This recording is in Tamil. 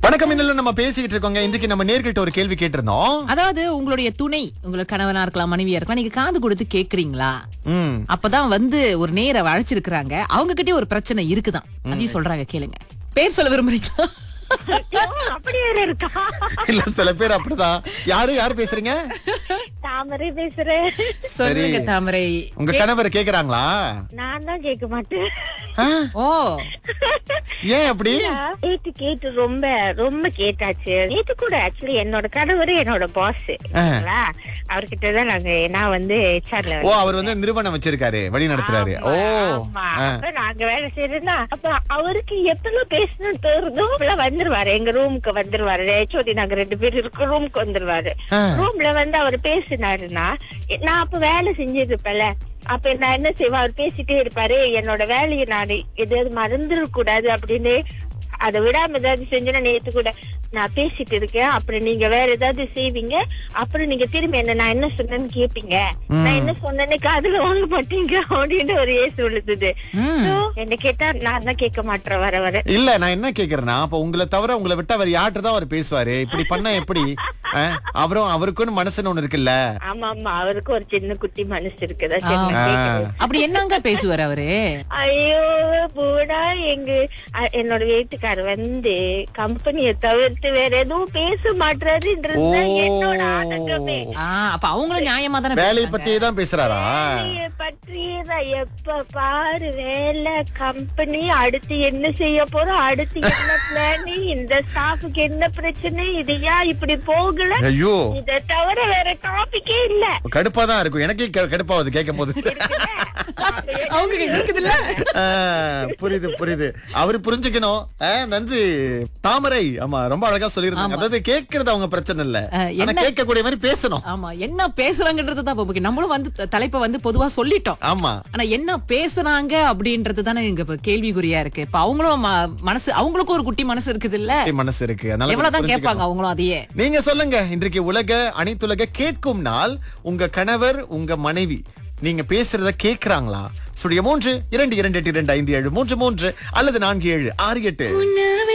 வணக்கம் இன்னும் நம்ம பேசிக்கிட்டு இருக்கோங்க இன்றைக்கு நம்ம நேர்கிட்ட ஒரு கேள்வி கேட்டிருந்தோம் அதாவது உங்களுடைய துணை உங்களுக்கு கணவனா இருக்கலாம் மனைவியா இருக்கலாம் நீங்க காது கொடுத்து கேக்குறீங்களா ம் அப்பதான் வந்து ஒரு நேர அழைச்சிருக்கிறாங்க அவங்க கிட்டே ஒரு பிரச்சனை இருக்குதான் அதையும் சொல்றாங்க கேளுங்க பேர் சொல்ல விரும்புறீங்களா ஐயோ, அப்படி வேற இருக்கா இல்ல சில பேர் அப்படிதான் யாரு யாரு பேசுறீங்க தாமரை பேசுறேன் சொல்லுங்க தாமரை உங்க கணவர் கேக்குறாங்களா நான் தான் கேட்க மாட்டேன் ஆ, ஓ ஏன் அப்படி கேட்டு கேட்டு ரொம்ப ரொம்ப கேட்டாச்சு நேத்து கூட ஆக்சுவலி என்னோட கணவர் என்னோட பாஸ் அவர்கிட்ட தான் நாங்க நான் வந்து ஹெச்ஆர்ல ஓ அவர் வந்து நிறுவனம் வச்சிருக்காரு வழி நடத்துறாரு ஓ ஆமா. ஆ. அப்ப நாங்க வேலை செய்யறோம்னா அப்ப அவருக்கு எப்பெல்லாம் பேசணும்னு தோறுதோ அப்பெல்லாம் வந்துருவாரு எங்க ரூமுக்கு வந்துருவாரு ஹெச்ஓடி நாங்க ரெண்டு பேரும் இருக்க ரூமுக்கு வந்துருவாரு ஆ. ரூம்ல வந்து அவர் பேசினாருன்னா நான் அப்ப வேலை செஞ்சிட்டு இருப்பேன்ல அப்ப நான் என்ன செய்வேன் அவர் பேசிட்டே இருப்பாரு என்னோட வேலையை நான் எதாவது மறந்துட கூடாது அப்படின்னு அதை விடாம ஏதாவது செஞ்சேன்னா நேத்து கூட நான் பேசிட்டு இருக்கேன் அப்புறம் நீங்க வேற ஏதாவது செய்வீங்க அப்புறம் நீங்க திரும்பி என்ன நான் என்ன சொன்னேன்னு கேப்பீங்க நான் என்ன சொன்னேன்னு காதுல வாங்க மாட்டீங்க அப்படின்னு ஒரு ஏசு விழுந்தது ம். So, என்ன கேட்டா நான் தான் கேட்க மாட்டேன் வர வர இல்ல நான் என்ன கேக்குறேன்னா அப்ப உங்களை தவிர உங்களை விட்டு அவர் யார்கிட்ட தான் அவர் பேசுவாரு இப்படி பண்ணா எப்படி ஆ? அவரும் அவருக்குன்னு மனசுன்னு ஒண்ணு இருக்குல்ல ஆமா ஆமா அவருக்கு ஒரு சின்ன குட்டி மனசு இருக்குதா சரி, நான் ஆ. கேட்கிறேன். அப்படி என்னங்க பேசுவார் அவரு ஐயோ பூடா எங்க அ- என்னோட வீட்டுக்காரர் வந்து கம்பெனியை தவிர்த்து வேற எதுவும் பேச மாட்டாருன்றது தான் ஓ. என்னோட ஆதங்கமே ஆ, அப்ப அவங்களும் நியாயமா தானே வேலையை பேசுறாங்க. பத்தியே தான் பேசுறாரா வேலையை பற்றியதான் எப்ப பாரு வேலை கம்பெனி அடுத்து என்ன செய்ய போறோம் அடுத்து என்ன பிளான் இந்த ஸ்டாஃபுக்கு என்ன பிரச்சனை இது ஏன் இப்படி போகல ஐயோ இத தவிர வேற டாபிக்கே இல்ல கடுப்பா தான் இருக்கும் எனக்கே க- கடுப்பாவது கேட்கும் போது அவங்க இருக்குதுல்ல ஆ, புரியுது புரியுது அவரு புரிஞ்சுக்கணும் ஆ, நன்றி தாமரை ஆமா ரொம்ப அழகா சொல்லிருந்தாங்க அதாவது கேக்குறது அவங்க பிரச்சனை இல்ல ஆ, ஆனா என்ன- கேட்கக்கூடிய மாதிரி பேசணும் ஆமா என்ன பேசுறாங்கன்றது தான் இப்ப முக்கியம். நம்மளும் வந்து த- தலைப்பை வந்து பொதுவா சொல்லிட்டோம் ஆமா ஆனா என்ன பேசுறாங்க அப்படின்றது தானே இங்க இப்ப கேள்விக்குறியா இருக்கு இப்ப அவங்களும் ம- மனசு அவங்களுக்கும் ஒரு குட்டி மனசு இருக்குது இல்ல மனசு இருக்கு அதனால எவ்வளவுதான் புரிஞ்சுக்கணும். கேட்பாங்க அவங்களும் அதையே நீங்க சொல்லுங்க இன்றைக்கு உலக அனைத்துலக கேட்கும் நாள் உங்க கணவர் உங்க மனைவி நீங்க பேசுறத கேக்குறாங்களா சுழிய மூன்று இரண்டு இரண்டு எட்டு இரண்டு ஐந்து ஏழு மூன்று மூன்று அல்லது நான்கு ஏழு ஆறு எட்டு